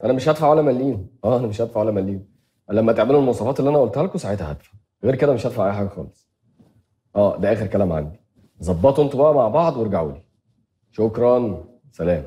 انا مش هدفع ولا مليم اه انا مش هدفع ولا مليم لما تعملوا المواصفات اللي انا قلتها لكم ساعتها هدفع غير كده مش هدفع اي حاجه خالص اه ده اخر كلام عندي ظبطوا انتوا بقى مع بعض وارجعوا لي شكرا سلام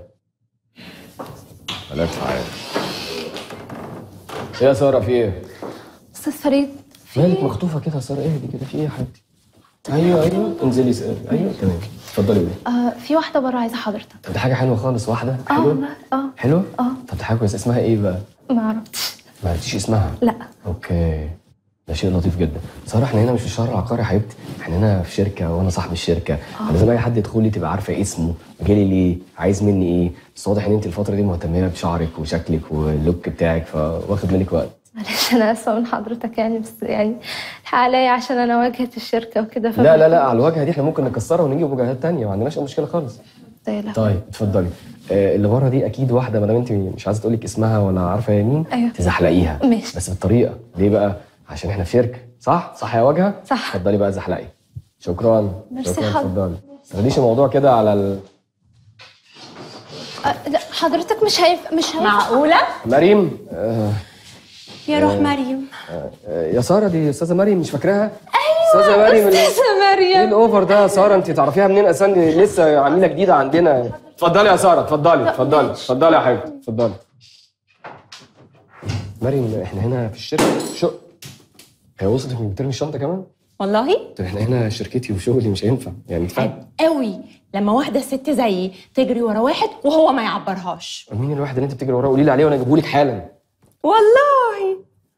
ثلاث ساعات ايه يا ساره في ايه؟ استاذ فريد في مالك إيه؟ مخطوفه كده يا ساره اهدي كده في ايه يا حبيبتي؟ ايوه ايوه انزلي اسالي ايوه تمام اتفضلي قولي آه في واحده بره عايزه حضرتك طب دي حاجه حلوه خالص واحده اه حلوه ما- اه حلوه؟ اه طب دي حاجه كويسه اسمها ايه بقى؟ ما عرفتش ما عرفتيش اسمها؟ لا اوكي ده شيء لطيف جدا صراحه احنا هنا مش في الشهر العقاري يا حبيبتي احنا هنا في شركه وانا صاحب الشركه آه. لازم اي حد يدخل لي تبقى عارفه اسمه جالي ليه عايز مني ايه بس واضح ان انت الفتره دي مهتمه بشعرك وشكلك واللوك بتاعك فواخد منك وقت معلش انا اسفه من حضرتك يعني بس يعني الحق عليا عشان انا واجهه الشركه وكده ف لا لا لا على الواجهه دي احنا ممكن نكسرها ونجيب وجهات تانية ما عندناش اي مشكله خالص طيب لا. طيب اتفضلي آه اللي بره دي اكيد واحده ما دام انت مش عايزه تقول لك اسمها ولا عارفه هي مين أيوة. تزحلقيها ماشي. بس بالطريقه ليه بقى عشان احنا في شركه صح صح يا واجهه صح. اتفضلي بقى زحلقي شكرا ميرسي شكرا حاضر. اتفضلي ما تاخديش الموضوع كده على ال... آه لا حضرتك مش هيف مش هيف معقولة؟ مريم آه يا روح مريم آه يا ساره دي استاذه مريم مش فاكراها ايوه استاذه مريم ال- استاذه ايه مريم الاوفر ده يا ساره انت تعرفيها منين اساسا دي لسه عميله جديده عندنا اتفضلي يا ساره اتفضلي اتفضلي اتفضلي يا حبيبتي اتفضلي مريم احنا هنا في الشركه شو هي وصلت انك بترمي الشنطه كمان والله طب احنا هنا شركتي وشغلي مش هينفع يعني ادفعي عيب قوي لما واحدة ست زيي تجري ورا واحد وهو ما يعبرهاش مين الواحد اللي انت بتجري وراه قولي لي عليه وانا اجيبه لك حالا والله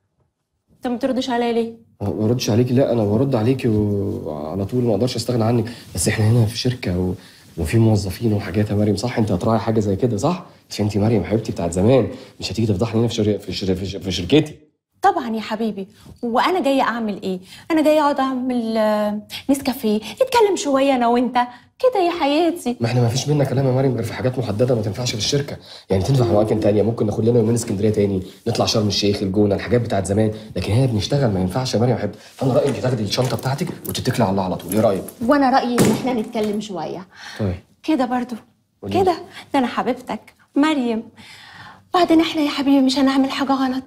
انت ما بتردش عليا ليه؟ ما بردش عليكي لا انا برد عليكي وعلى طول ما اقدرش استغنى عنك بس احنا هنا في شركه و... وفي موظفين وحاجات يا مريم صح انت هتراعي حاجه زي كده صح عشان انت مريم حبيبتي بتاعت زمان مش هتيجي تفضحني هنا في شر... في, شر... في, شر... في شركتي طبعا يا حبيبي وانا جايه اعمل ايه انا جايه اقعد اعمل آه، نسكافيه نتكلم شويه انا وانت كده يا حياتي ما احنا ما فيش بينا كلام يا مريم غير في حاجات محدده ما تنفعش في الشركه يعني تنفع في اماكن تانية ممكن ناخد لنا يومين اسكندريه تاني نطلع شرم الشيخ الجونه الحاجات بتاعت زمان لكن هنا بنشتغل ما ينفعش يا مريم حبيبتي فانا رايي انت تاخدي الشنطه بتاعتك وتتكلي على الله على طول ايه رايك وانا رايي ان احنا نتكلم شويه طيب كده برضو قوليلي. كده ده انا حبيبتك مريم بعدين احنا يا حبيبي مش هنعمل حاجه غلط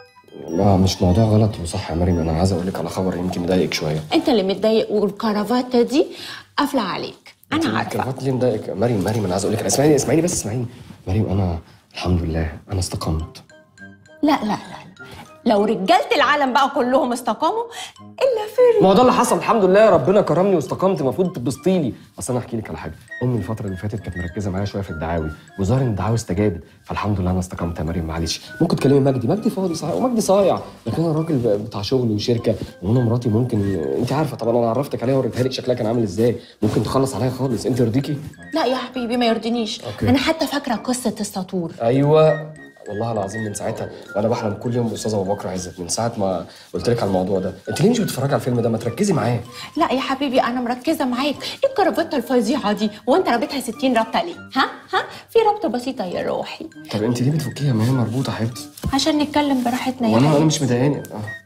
لا مش موضوع غلط وصح يا مريم انا عايز اقول لك على خبر يمكن يضايقك شويه انت اللي متضايق والكرافته دي قافله عليك انا عارفه الكرافات ليه مضايقك مريم مريم انا عايز اقول لك اسمعيني اسمعيني بس اسمعيني مريم انا الحمد لله انا استقمت لا لا لا لا. لو رجاله العالم بقى كلهم استقاموا الا فري ما هو ده اللي حصل الحمد لله ربنا كرمني واستقمت المفروض تبسطي لي اصل انا احكي لك على حاجه امي الفتره اللي فاتت كانت مركزه معايا شويه في الدعاوي وظهر ان الدعاوي استجابت فالحمد لله انا استقمت يا مريم معلش ممكن تكلمي مجدي مجدي فاضي صحيح ومجدي صايع لكن انا راجل بتاع شغل وشركه وانا مراتي ممكن انت عارفه طبعا انا عرفتك عليها ووريتها لك شكلها كان عامل ازاي ممكن تخلص عليا خالص انت يرضيكي لا يا حبيبي ما يرضينيش أوكي. انا حتى فاكره قصه السطور ايوه والله العظيم من ساعتها وانا بحلم كل يوم باستاذ ابو بكر عزت من ساعه ما قلت لك على الموضوع ده انت ليه مش بتتفرجي على الفيلم ده ما تركزي معاه لا يا حبيبي انا مركزه معاك ايه الكرافته الفظيعه دي وانت رابطها 60 رابطه ليه ها ها في رابطه بسيطه يا روحي طب انت ليه بتفكيها ما هي مربوطه يا حبيبتي عشان نتكلم براحتنا يا وانا انا حبيبي مش مضايقاني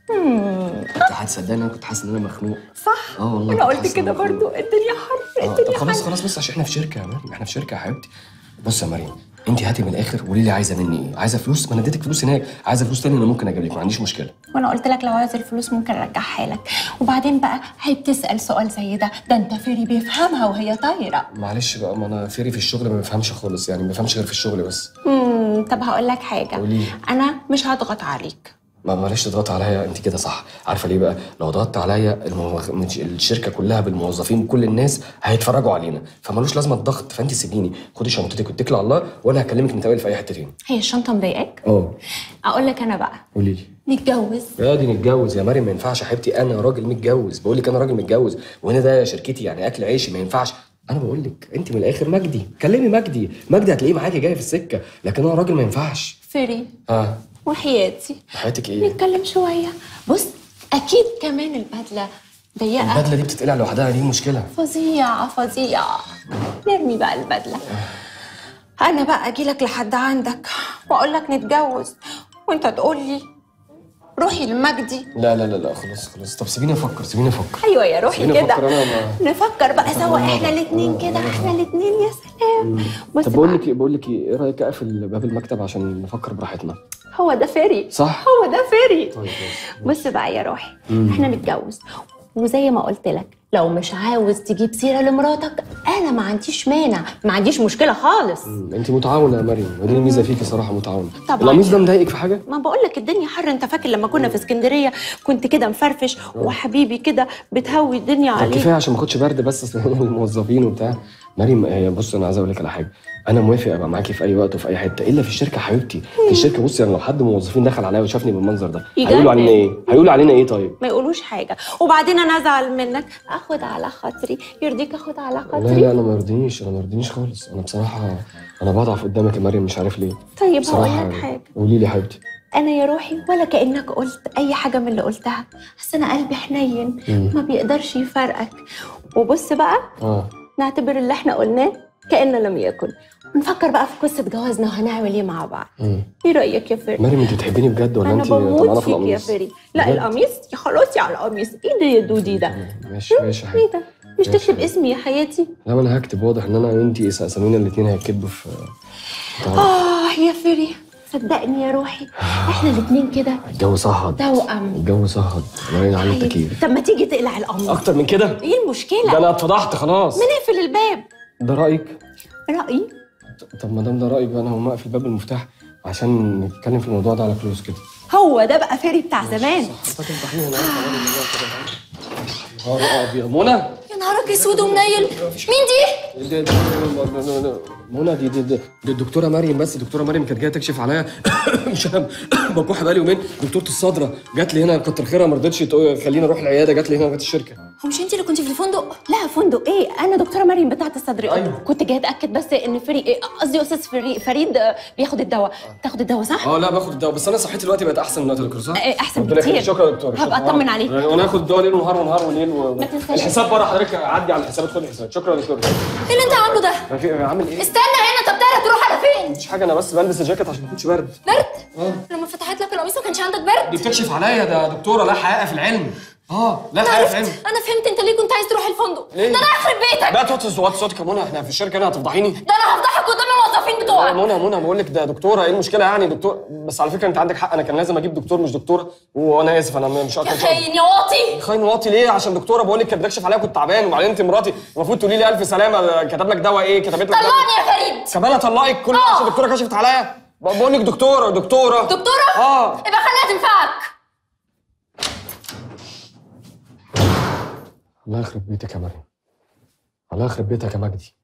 اه كنت هتصدقني انا كنت حاسس ان انا مخنوق صح اه والله انا كنت قلت حاسس إن كده أنا مخنوق. برضو الدنيا حر اه طب الدنيا خلاص حر خلاص بس عشان احنا في شركه يا مريم احنا في شركه يا حبيبتي بص يا مريم انت هاتي من الاخر وقولي لي عايزه مني ايه عايزه فلوس ما انا اديتك فلوس هناك عايزه فلوس تاني انا ممكن اجيب لك ما عنديش مشكله وانا قلت لك لو عايز الفلوس ممكن ارجعها لك وبعدين بقى هي بتسال سؤال زي ده ده انت فيري بيفهمها وهي طايره معلش بقى ما انا فيري في الشغل ما بفهمش خالص يعني ما بفهمش غير في الشغل بس امم طب هقول لك حاجه قولي. انا مش هضغط عليك ما معلش تضغط عليا انت كده صح عارفه ليه بقى لو ضغطت عليا الموظ... مش- الشركه كلها بالموظفين بكل الناس هيتفرجوا علينا فمالوش لازمه الضغط فانت سيبيني خدي شنطتك واتكلي على الله وانا هكلمك نتقابل في اي حته تاني هي الشنطه مضايقاك اه اقول لك انا بقى قولي لي نتجوز يا دي نتجوز يا مريم ما ينفعش يا حبيبتي انا راجل متجوز بقول لك انا راجل متجوز وهنا ده شركتي يعني اكل عيشي ما ينفعش انا بقول لك انت من الاخر مجدي كلمي مجدي مجدي هتلاقيه معاكي جاي في السكه لكن انا راجل ما ينفعش فيري اه وحياتي حياتك ايه نتكلم شويه بص اكيد كمان البدله ضيقه البدله دي بتتقلع لوحدها دي مشكله فظيعه فظيعه نرمي بقى البدله انا بقى اجي لك لحد عندك واقول لك نتجوز وانت تقول لي روحي لمجدي لا لا لا لا خلاص خلاص طب سيبيني افكر سيبيني افكر ايوه يا روحي سيبيني كده افكر انا ما نفكر بقى سوا احنا الاثنين كده احنا الاثنين يا سلام بص طب بقول بقى، لك ايه بقول لك ايه ايه رايك اقفل باب المكتب عشان نفكر براحتنا هو ده فري صح هو ده فري طيب ماشي. بص بقى يا روحي احنا نتجوز وزي ما قلت لك لو مش عاوز تجيب سيره لمراتك انا ما عنديش مانع ما عنديش مشكله خالص مم، انت متعاونه يا مريم ودي الميزه فيكي صراحه متعاونه طبعاً. القميص ده مضايقك في حاجه ما بقول لك الدنيا حر انت فاكر لما كنا في اسكندريه كنت كده مفرفش وحبيبي كده بتهوي الدنيا طب عليك كفايه عشان ما اخدش برد بس اصل الموظفين وبتاع مريم هي بص انا عايز اقول لك على حاجه انا موافق ابقى معاكي في اي وقت وفي اي حته الا في الشركه حبيبتي في الشركه بصي يعني لو حد من الموظفين دخل عليا وشافني بالمنظر ده يجنن. هيقولوا علينا ايه هيقولوا علينا ايه طيب ما يقولوش حاجه وبعدين انا ازعل منك اخد على خاطري يرضيك اخد على لا خاطري لا انا ما يرضينيش انا ما يرضينيش خالص انا بصراحه انا بضعف قدامك يا مريم مش عارف ليه طيب هقول بصراحه لك حاجه قولي لي يا حبيبتي انا يا روحي ولا كانك قلت اي حاجه من اللي قلتها بس انا قلبي حنين مم. ما بيقدرش يفرقك وبص بقى اه نعتبر اللي احنا قلناه كانه لم يكن ونفكر بقى في قصه جوازنا وهنعمل ايه مع بعض مم. ايه رايك يا فري مريم انت بتحبيني بجد ولا انا انت طمعانه بموت في فيك يا القميص فري لا بجد؟ القميص يا خلاص يا على القميص ايه ده يا دودي ده ماشي ماشي يا ايه حبيبتي ده مش ماشي. تكتب اسمي يا حياتي لا ما انا هكتب واضح ان انا وانت اسامينا الاثنين هيكتبوا في طبعا اه يا فري صدقني يا روحي احنا الاتنين كده الجو صهد توأم الجو صهد باين عليه التكييف طب ما تيجي تقلع القميص اكتر من كده ايه المشكله ده انا اتفضحت خلاص ما نقفل الباب ده رايك رايي طب ما دام ده رايك بقى انا هقوم اقفل باب المفتاح عشان نتكلم في الموضوع ده على كلوز كده هو ده بقى فري بتاع زمان صح انت تفضحيني انا عارف أنا اللي هو كده. نهار ابيض منى يا نهارك اسود ومنيل مين دي؟ دي- دي- منى دي دي, دي, دي الدكتوره مريم بس الدكتوره مريم كانت جايه تكشف عليا مش انا بكح بقالي يومين دكتوره الصدره جات لي هنا كتر خيرها ما رضتش تقول- خليني اروح العياده جات لي هنا جت الشركه هو مش انت اللي كنت في الفندق؟ لا فندق ايه انا دكتوره مريم بتاعه الصدر أيوة. كنت جايه اتاكد بس ان فري إيه، قصدي استاذ فري فريد آه، بياخد الدواء تاخد الدواء صح اه لا باخد الدواء بس انا صحتي دلوقتي بقت احسن من وقت الدكتور صح؟ إيه، أحسن ربنا يخليك. بكتير. شكرا يا دكتور هبقى شكراً. أطمن عليك. يعني وانا اخد الدواء ليل ونهار ونهار وليل و... ما تنساش. الحساب بره حضرتك عدي على الحسابات خد الحساب شكرا يا دكتور ايه اللي انت عامله ده؟ ما في- عامل ايه؟ استنى هنا طب تعالى تروح على فين؟ مفيش حاجه انا بس بلبس الجاكيت عشان ما اخدش برد برد؟ اه لما فتحت لك القميص ما كانش عندك برد؟ دي بتكشف عليا ده دكتوره لا حقيقه في العلم اه لا انا حقيقه في عرفت العلم انا فهمت انت ليه كنت عايز تروح الفندق ليه؟ ده انا هخرب بيتك لا توطي صوت صوتك يا منى احنا في الشركه هنا هتفضحيني ده انا هفضحك قدام الموظفين يا بتوعك منى منى بقول لك ده دكتوره ايه المشكله يعني دكتور بس على فكره انت عندك حق انا كان لازم اجيب دكتور مش دكتوره وانا اسف انا مش يا اكتر خاين يا واطي خاين واطي ليه عشان دكتوره بقول لك كانت بتكشف عليا كنت تعبان وبعدين انت مراتي المفروض تقولي لي الف سلامه كتب لك دواء ايه كتبت لك دواء طلعني يا فريد كمان اطلقك كل آه. عشان الدكتوره كشفت عليا بقول لك دكتوره دكتوره دكتوره اه يبقى خليها تنفعك الله يخرب بيتك يا مريم الله يخرب بيتك يا مجدي